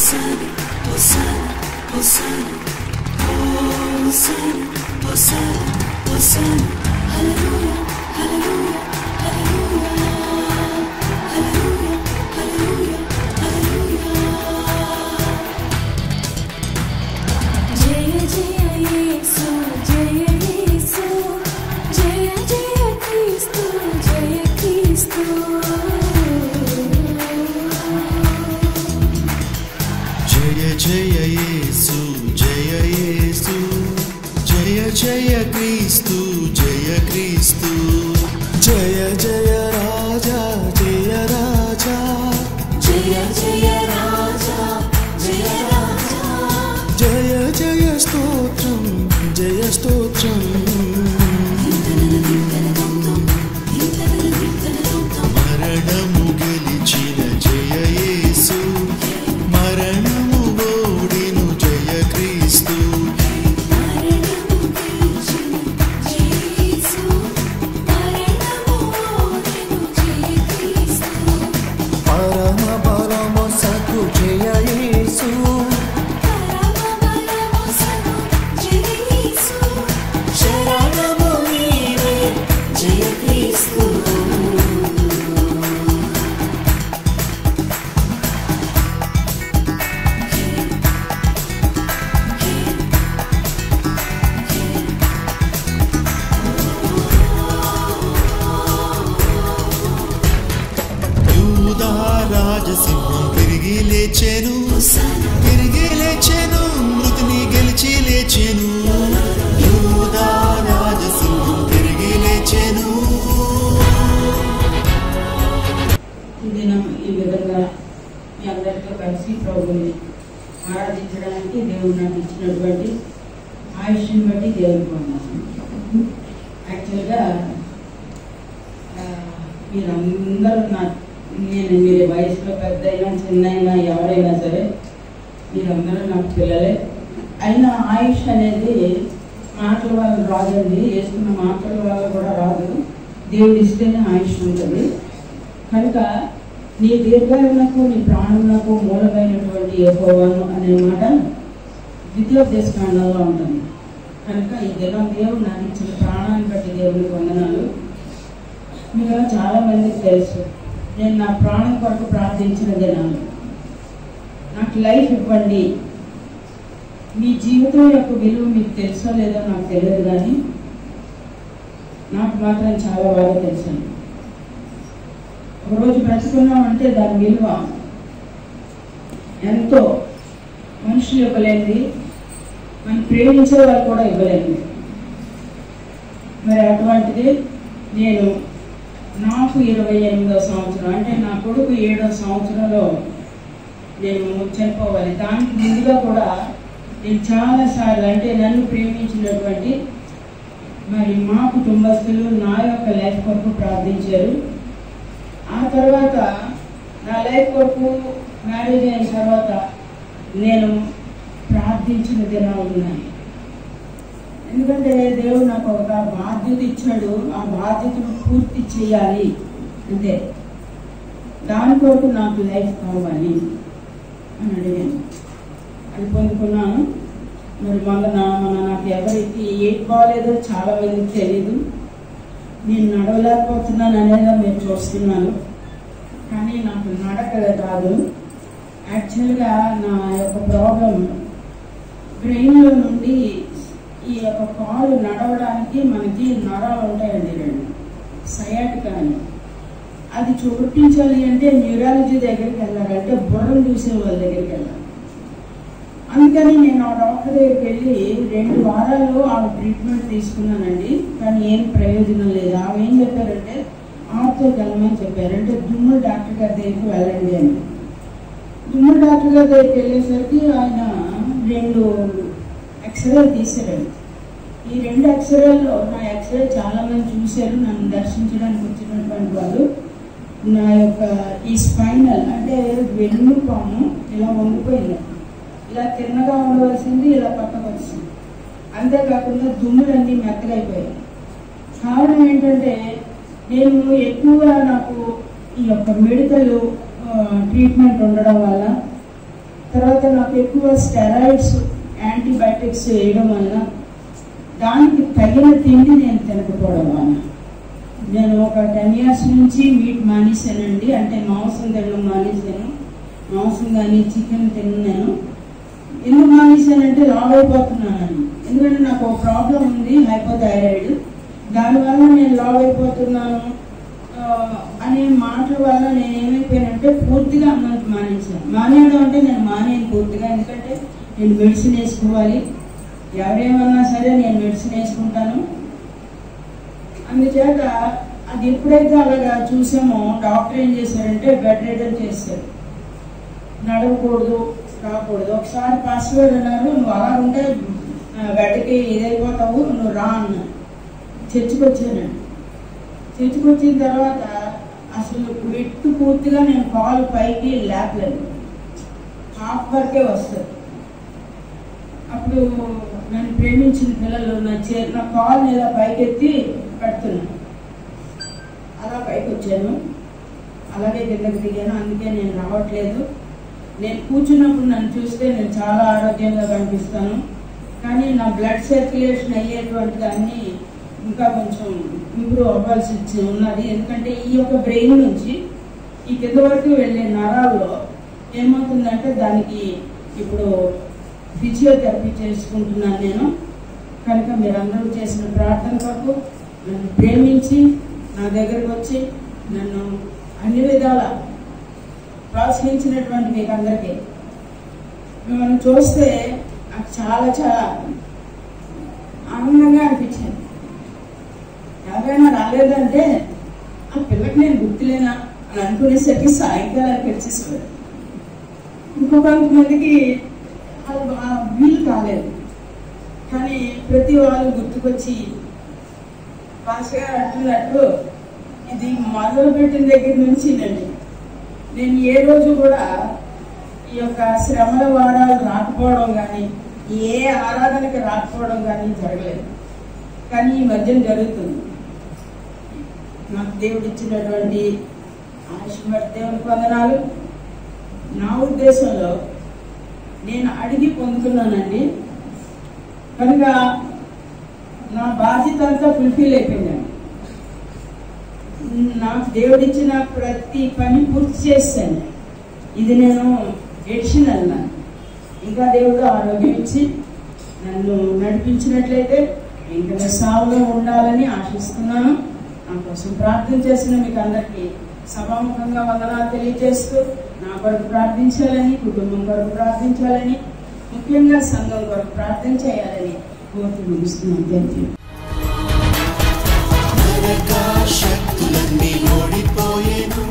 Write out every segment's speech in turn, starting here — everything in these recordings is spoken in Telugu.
Hosanna, Hosanna, Hosanna, Hosanna, Hosanna, Hosanna, Hallelujah, Hallelujah, Hallelujah, Hallelujah, Hallelujah, Hallelujah. జయ జయ యేసు జయ యేసు జయ జయ క్రీస్తు జయ క్రీస్తు జయ జయ యేసు జయ యేసు జయ జయ క్రీస్తు జయ క్రీస్తు జయ జయ రాజా జయ రాజా జయ జయ రాజా జయ రాజా జయ జయ స్తోత్రం జయ స్తోత్రం మరణము గెలిచిన జయ యేసు మరణము ఓడిను జయ క్రీస్తు మరణము గెలిచిన యేసు మరణము ఓడెను జయ క్రీస్తు పరమ పరమ సతు జయ యేసు పరమబలము సను జయ యేసు శరణము నీవే జయ క్రీస్తు యూదా రాజసింహం తిరిగి లేచెను తిరిగి లేచెను మృతిని గెలిచి లేచెను యూదా రాజసింహం తిరిగి లేచెను ఈ దినం ఈ విధంగా మీ అందరితో కలిసి ప్రభుని ఆరాధించడానికి దేవుడు నాకు ఇచ్చినటువంటి ఆయుష్ని బట్టి దేవుని పొందాను యాక్చువల్గా ఆ, మీరందరూ నా నేను మీరు వయసులో పెద్ద అయినా చిన్న అయినా ఎవరైనా సరే మీరందరూ నాకు పిల్లలే అయినా ఆయుష్ అనేది మాటల వల్ల రాదండి వేసుకున్న మాటల వల్ల కూడా రాదు దేవుడి ఇస్తేనే ఆయుష్ ఉంటుంది కనుక నీ దీర్ఘాయులకు నీ ప్రాణములకు మూలమైనటువంటి యెహోవాను అనే మాట ద్వితీయోపదేశకాండంలో ఉంటుంది కనుక ఈ దినం దేవుడు నాకు ఇచ్చిన ప్రాణాన్ని బట్టి దేవుని వందనాలు మీకు చాలా మందికి తెలుసు నేను నా ప్రాణం కొరకు ప్రార్థించిన దినాలు నాకు లైఫ్ ఇవ్వండి మీ జీవితం యొక్క విలువ మీకు తెలుసో లేదో నాకు తెలియదు కానీ నాకు మాత్రం చాలా బాగా తెలుసు ఒకరోజు బ్రతుకున్నామంటే దాని విలువ ఎంతో మనుషులు ఇవ్వలేనిది మనం ప్రేమించే వాళ్ళు కూడా ఇవ్వలేనిది మరి అటువంటిది నేను నాకు ఇరవై ఎనిమిదో సంవత్సరం అంటే నా కొడుకు ఏడో సంవత్సరంలో నేను చనిపోవాలి దానికి ముందుగా కూడా నేను చాలాసార్లు అంటే నన్ను ప్రేమించినటువంటి మరి మా కుటుంబస్తులు నా యొక్క లైఫ్ కొరకు ప్రార్థించారు ఆ తర్వాత నా లైఫ్ కొరకు మ్యారేజ్ అయిన తర్వాత నేను ప్రార్థించిన దినాలు ఉన్నాయి ఎందుకంటే దేవుడు నాకు ఒక బాధ్యత ఇచ్చాడు ఆ బాధ్యతను పూర్తి చేయాలి అంతే దాని కొరకు నాకు లైఫ్ కావాలి అని అడిగాను అది పొందుకున్నాను మరి మన నా మన నాకు ఎవరికి ఏది బాగాలేదో చాలా మందికి తెలియదు నేను నడవలేకపోతున్నాను అనేది మీరు చూస్తున్నాను కానీ నాకు నడక రాదు యాక్చువల్గా నా యొక్క ప్రాబ్లం బ్రెయిన్లో నుండి ఈ యొక్క కాలు నడవడానికి మనకి నరాలు ఉంటాయండి రెండు సయాటిక అని అది చూపించాలి అంటే న్యూరాలజీ దగ్గరికి వెళ్ళాలి అంటే బుర్రను చూసే వాళ్ళ దగ్గరికి వెళ్ళాలి అందుకని నేను ఆ డాక్టర్ దగ్గరికి వెళ్ళి రెండు వారాలు ఆమె ట్రీట్మెంట్ తీసుకున్నానండి కానీ ఏం ప్రయోజనం లేదు ఆమె ఏం చెప్పారంటే ఆర్తో వెళ్ళమని చెప్పారు అంటే దుమ్ముడు డాక్టర్ గారి దగ్గరికి వెళ్ళండి అని దుమ్ముడు డాక్టర్ గారి దగ్గరికి వెళ్ళేసరికి ఆయన రెండు ఎక్స్రే తీశారండి ఈ రెండు ఎక్స్రేల్లో నా ఎక్స్రే చాలా మంది చూశారు నన్ను దర్శించడానికి వచ్చినటువంటి వాళ్ళు నా యొక్క ఈ స్పైనల్ అంటే వెన్నుపాము ఇలా వంగిపోయింది ఇలా తిన్నగా ఉండవలసింది ఇలా పక్కకు వచ్చింది అంతేకాకుండా దుమ్ములన్నీ మెత్తగైపోయాయి కారణం ఏంటంటే నేను ఎక్కువగా నాకు ఈ యొక్క మెడికల్ ట్రీట్మెంట్ ఉండడం వల్ల తర్వాత నాకు ఎక్కువ స్టెరాయిడ్స్ యాంటీబయాటిక్స్ వేయడం వలన దానికి తగిన తిండి నేను తినకపోవడం వలన నేను ఒక టెన్ ఇయర్స్ నుంచి మీట్ మానేశానండి అంటే మాంసం తినడం మానేశాను మాంసం కానీ చికెన్ తిన్నాను ఎందుకు మానేశానంటే లావ్ అయిపోతున్నానని ఎందుకంటే నాకు ఒక ప్రాబ్లం ఉంది హైపోథైరాయిడ్ దానివల్ల నేను లావ్ అయిపోతున్నాను ఆ, అనే మాటల వల్ల నేను ఏమైపోయానంటే పూర్తిగా అన్నం మానేశాను మానేయడం అంటే నేను మానేయను పూర్తిగా ఎందుకంటే నేను మెడిసిన్ వేసుకోవాలి ఎవరేమన్నా సరే నేను మెడిసిన్ వేసుకుంటాను అందుచేత అది ఎప్పుడైతే అలాగా చూసామో డాక్టర్ ఏం చేశారంటే బెడ్ రిటర్న్ చేశారు నడవకూడదు రాకూడదు ఒకసారి పాస్వర్డ్ అన్నారు నువ్వు అలా ఉంటే ఆ, బెడ్కి ఇదైపోతావు నువ్వు రా అన్నారు చర్చికి వచ్చానండి చర్చికి వచ్చిన తర్వాత అసలు వెట్టు పూర్తిగా నేను కాలు పైకి లేపలేదు హాఫ్ వరకే వస్తుంది అప్పుడు నన్ను ప్రేమించిన పిల్లలు నా చే నా కాల్ ఇలా పైకెత్తి పెడుతున్నాను అలా పైకి వచ్చాను అలాగే కిందకి దిగాను అందుకే నేను రావట్లేదు నేను కూర్చున్నప్పుడు నన్ను చూస్తే నేను చాలా ఆరోగ్యంగా కనిపిస్తాను కానీ నా బ్లడ్ సర్క్యులేషన్ అయ్యేటువంటి దాన్ని ఇంకా కొంచెం ఇంప్రూవ్ అవ్వాల్సి వచ్చి- ఉన్నది ఎందుకంటే ఈ యొక్క బ్రెయిన్ నుంచి ఈ కింద వరకు వెళ్ళే నరాల్లో ఏమవుతుందంటే దానికి ఇప్పుడు ఫిజియోథెరపీ చేసుకుంటున్నాను నేను కనుక మీరందరూ చేసిన ప్రార్థన కొరకు నన్ను ప్రేమించి నా దగ్గరకు వచ్చి నన్ను అన్ని విధాల ప్రోత్సహించినటువంటి మీకు అందరికీ మిమ్మల్ని చూస్తే నాకు చాలా చాలా ఆనందంగా అనిపించింది ఎవరైనా రాలేదంటే ఆ పిల్లకి నేను గుర్తులేనా అని అనుకునేసరికి సాయంకాలానికి వచ్చేసేవాడు ఇంకో కొంతమందికి అది ఆ వీలు కాలేదు కానీ ప్రతి వాళ్ళు గుర్తుకొచ్చి భాష గారు అంటున్నట్టు ఇది మొదలు పెట్టిన దగ్గర నుంచి నండి నేను ఏ రోజు కూడా ఈ యొక్క శ్రమల వారాలు రాకపోవడం కానీ ఏ ఆరాధనకి రాకపోవడం కానీ జరగలేదు కానీ ఈ మధ్యన జరుగుతుంది నాకు దేవుడు ఇచ్చినటువంటి ఆయుష్మతి దేవునికి వందనాలు నా ఉద్దేశంలో నేను అడిగి పొందుతున్నానండి కనుక నా బాధ్యత అంతా ఫుల్ఫిల్ అయిపోయిందండి నాకు దేవుడిచ్చిన ప్రతి పని పూర్తి చేశాను ఇది నేను ఎడిషన్ అన్నాను ఇంకా దేవుడు ఆరోగ్యం ఇచ్చి నన్ను నడిపించినట్లయితే ఇంకా నేను సాగులో ఉండాలని ఆశిస్తున్నాను నా కోసం ప్రార్థన చేసిన మీకు అందరికీ సభాముఖంగా వందనాలు తెలియజేస్తూ నా కొరకు ప్రార్థించాలని కుటుంబం కొరకు ప్రార్థించాలని ముఖ్యంగా సంఘం కొరకు ప్రార్థన చేయాలని కోరుతూ ముగిస్తున్నాను థ్యాంక్ యూ శక్తులన్నీ ఓడిపోయేను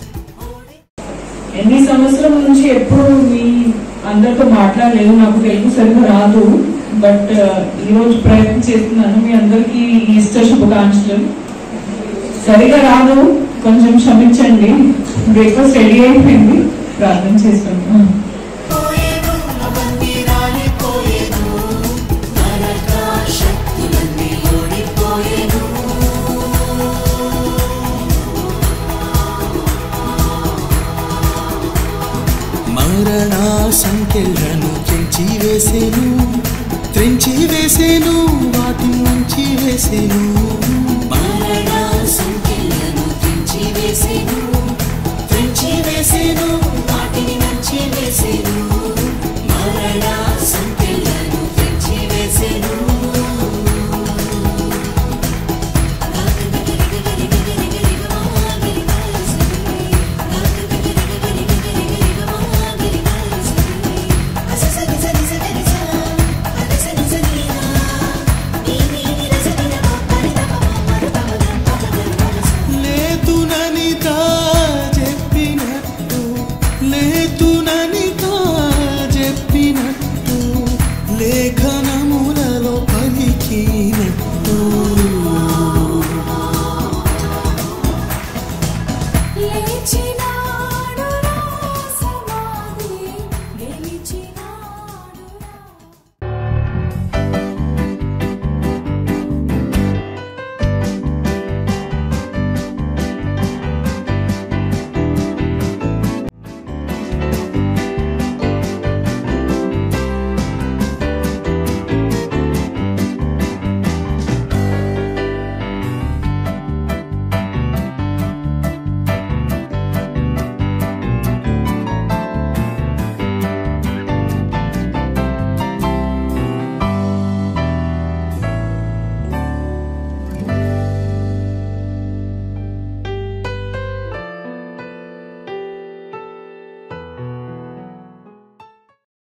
ఎన్ని సంవత్సరం నుంచి ఎప్పుడు మీ అందరితో మాట్లాడలేదు నాకు తెలుగు సరిగ్గా రాదు బట్ ఈ రోజు ప్రయత్నం చేస్తున్నాను మీ అందరికీ ఈస్టర్ శుభాకాంక్షలు సరిగా రాదు కొంచెం క్షమించండి బ్రేక్ఫాస్ట్ రెడీ అయిపోయింది ప్రార్థన చేస్తాను పోయేను అవన్నీ రాలిపోయేను నరక శక్తులన్నీ ఓడిపోయేను మరణ సంఖ్యలను తెంచి వేసేను త్రెంచి వేసేను వాటి నుంచి వేసేను మరణ సంఖ్యలను తెంచి వేసేను త్రెంచి వేసేను వాటిని నుంచి వేసేను మరణ సంఖ్యలను తెంచి వేసేను లేతుననిత చెప్పినట్టు లేతుననిత